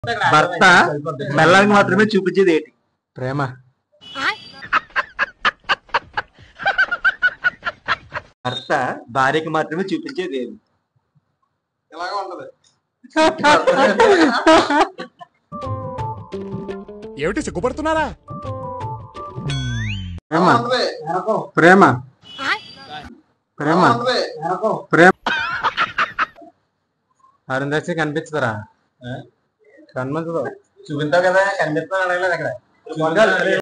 భర్త బెల్లానికి మాత్రమే చూపించేది ఏంటి ప్రేమ భర్త భార్యకి మాత్రమే చూపించేది ఏది ఇలాగే ఉంటది ఏమిటి సిగ్గుపడుతున్నారా ప్రేమ ఉంటది ప్రేమ ప్రేమ ఉంటది ప్రేమ అరుంధతి కనిపించదురా కనిపించదు చూపించావు కదా కనిపిస్తున్నా అడగలేదు అక్కడ